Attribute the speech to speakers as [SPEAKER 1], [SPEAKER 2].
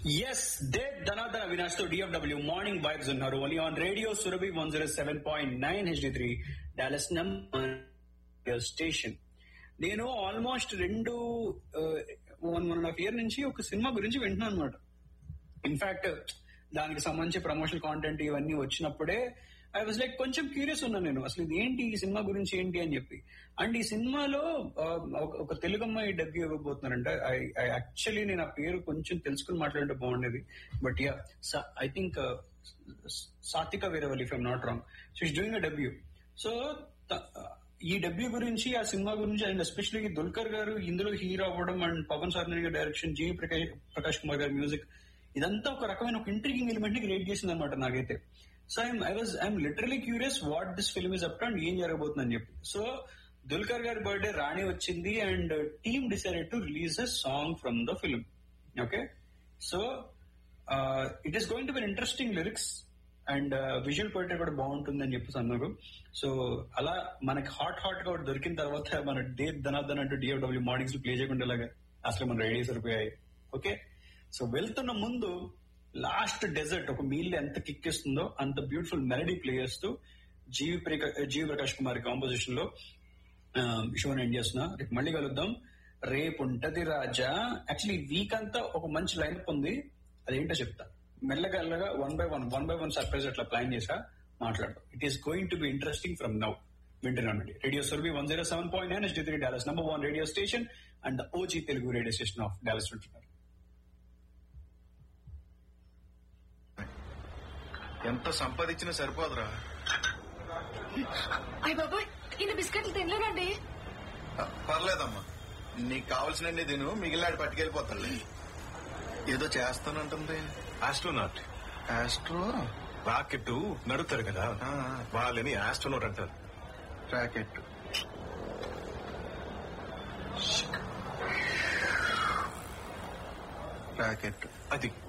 [SPEAKER 1] Yes they ధనాధన అవినాష్ తో DFW morning vibes ఉన్నారు only on radio Surabhi one zero seven point nine HD three Dallas number station నేను almost రెండు one one and half year నుంచి ఒక cinema గురించి వింటున్నాను అనమాట ఇన్ఫాక్ట్ దానికి సంబంధించి ప్రమోషనల్ కాంటెంట్ ఇవన్నీ వచ్చినప్పుడే ఐ వాజ్ లైక్ కొంచెం క్యూరియస్ ఉన్నాను నేను అసలు ఇది ఏంటి ఈ సినిమా గురించి ఏంటి అని చెప్పి అండ్ ఈ సినిమాలో ఆ, ఒక- ఒక తెలుగు అమ్మాయి డబ్బు ఇవ్వబోతున్నారంట ఐ యాక్చువల్లీ నేను ఆ పేరు కొంచెం తెలుసుకుని మాట్లాడితే బాగుండేది but yeah I think Satvika Veeravalli if I'm not wrong so is doing uh W so ఈ డబ్ల్యూ గురించి ఆ సినిమా గురించి అండ్ ఎస్పెషల్లీ దుల్కర్ గారు ఇందులో హీరో అవ్వడం అండ్ పవన్ సార్ని గారి డైరెక్షన్ జీ ప్రకాష్ ప్రకాష్ కుమార్ గారి మ్యూజిక్ ఇదంతా ఒక రకమైన ఒక ఇంట్రీగింగ్ ఎలిమెంట్ ని క్రియేట్ చేసింది అనమాట నాకైతే so I'm I was I'm literally curious what this film is up and ఏం జరగబోతుందని చెప్పి సో దుల్కర్ గారి బర్త్డే రాణి వచ్చింది and team decided to release a song from the film okay so it is going to be interesting lyrics and visual poetry కూడా బాగుంటుందని చెప్పేసి అన్నారు సో అలా మనకి హాట్ హాట్ గా ఒకటి దొరికిన తర్వాత మన డే ధనాధన్ అంటూ డిఎఫ్డబ్ల్యూ మార్నింగ్స్ ప్లే చేయకుండా ఇలాగా అసలు మన రెడీ సరిపోయాయి ఓకే సో వెళ్తున్న ముందు లాస్ట్ డెజర్ట్ ఒక మీల్ ఎంత కిక్ ఇస్తుందో అంత బ్యూటిఫుల్ మెలడీ ప్లే చేస్తూ GV Prakash- GV Prakash Kumar composition లో షోని ఎండ్ చేస్తున్నా రేపు మళ్ళీ కలుద్దాం రేపు ఉంటది రాజా యాక్చువల్లీ వీక్ అంతా ఒక మంచి లైనప్ ఉంది అదేంటో చెప్తా మెల్లగల్లగా one by one one by one surprise అట్లా ప్లాన్ చేసా మాట్లాడదాం it is going to be interesting from now వింటున్నానండి radio Surabhi one zero seven point nine S three Dallas number one radio station and OG Telugu radio station of Dallas వింటున్నారు
[SPEAKER 2] ఎంత సంపాదించినా సరిపోదురా
[SPEAKER 3] అయ్య బాబాయ్ ఇన్ని బిస్కెట్లు తినలేనండి
[SPEAKER 2] పర్లేదమ్మా నీకు కావాల్సిన తిను మిగిలినాడు పట్టుకెళ్ళిపోతాడు ఏదో చేస్తానంటుంది
[SPEAKER 4] ఆస్ట్రోనాట్
[SPEAKER 2] ఆస్ట్రో
[SPEAKER 4] రాకెట్ నడుపుతారు కదా
[SPEAKER 2] ఆ.
[SPEAKER 4] వాళ్ళని ఆస్ట్రోనాట్ అంటారు
[SPEAKER 2] రాకెట్ రాకెట్
[SPEAKER 4] అది